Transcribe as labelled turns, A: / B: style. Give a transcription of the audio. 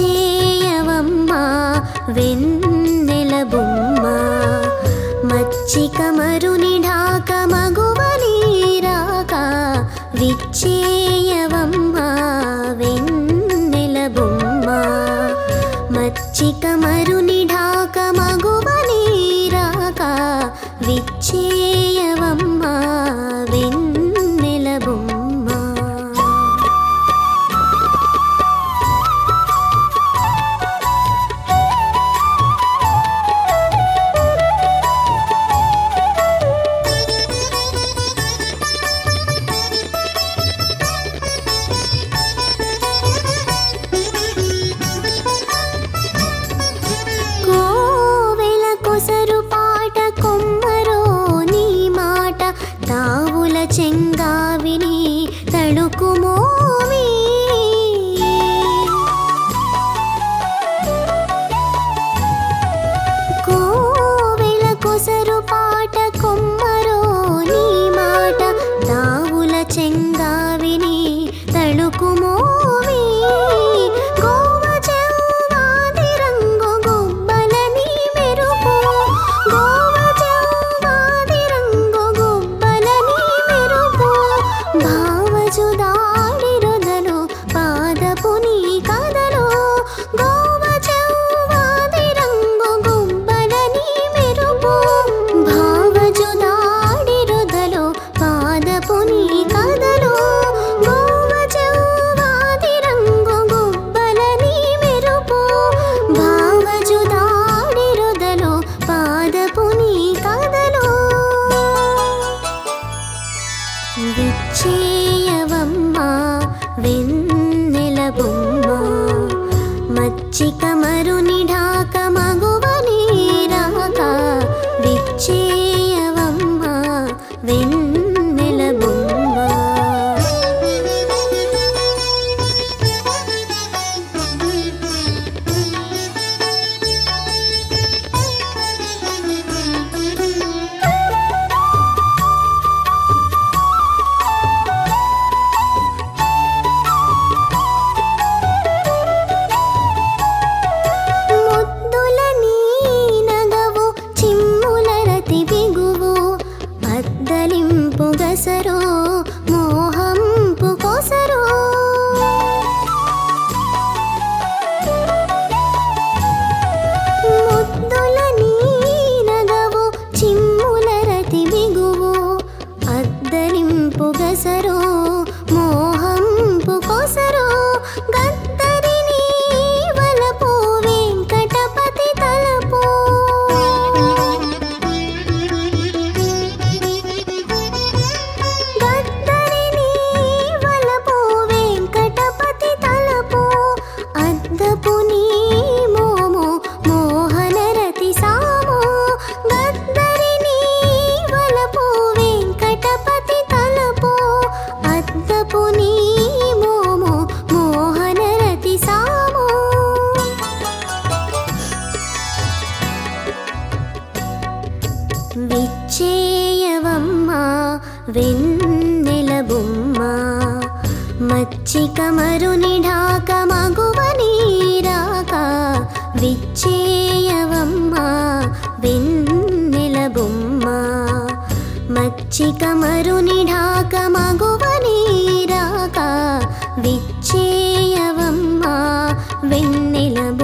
A: విచ్చేయవమ్మా వెన్నెల బొమ్మ మచ్చిక మరుని ఢాక మగువనీరాక విచ్చేయవమ్మా వెన్నెల బొమ్మ మచ్చిక మరుని ఢాక మగువనీరాక విచ్చేయవమ్మా వెన్నెల బొమ్మ కోవెల కొసరు పాట కొమ్మరో నీ మాట తావుల చెంగావిని తడుకుమోవి కోవెల కొసరు పాట కొమ్మరో నీ మాట తావుల చెంగావిని తడుకుమోవి గోవ చెవ్వాది రంగు గుబ్బలని మెరుపు గోవ చెవ్వాది రంగు గుబ్బలని మెరుపు భావజుదాడి రొదలు పాదపు నీ కదలు గోవ చెవ్వాది రంగు గుబ్బలని మెరుపు భావజుదాడి రొదలు పాదపు నీ కదలు గోవ చెవ్వాది రంగు గుబ్బలని మెరుపు భావజుదాడి రొదలు పాదపు నీ కదలు విచ్చేయవమ్మా వెన్నెల బొమ్మ మచ్చిక మరుని ఢాక మగువనీరాక విచ్చేయవమ్మా వెన్నెల బొమ్మ ముద్దుల నీ నగవు చిమ్ముల రతి బిగువు అద్దలింపు గసరో మోహంపు కొసరో ముద్దుల నీ నగవు చిమ్ముల రతి బిగువు అద్దలింపు గసరో మోహంపు కొసరో గద్దరిని వలపు వెంకటపతి తలపు గద్దరిని వలపు వెంకటపతి తలపు అద్దపు నీ మోము మోహన రతి సాము గద్దరిని వలపు వెంకటపతి తలపు అద్దపు నీ మోము మోహన రతి సాము విచ్చేయవమ్మా వెన్నెల బొమ్మ మచ్చిక మరుని ఢాక మగువనీరాక విచ్చేయవమ్మా వెన్నెల బొమ్మ మచ్చిక మరుని ఢాక మగువనీరాక విచ్చేయవమ్మా వెన్నెల బొమ్మ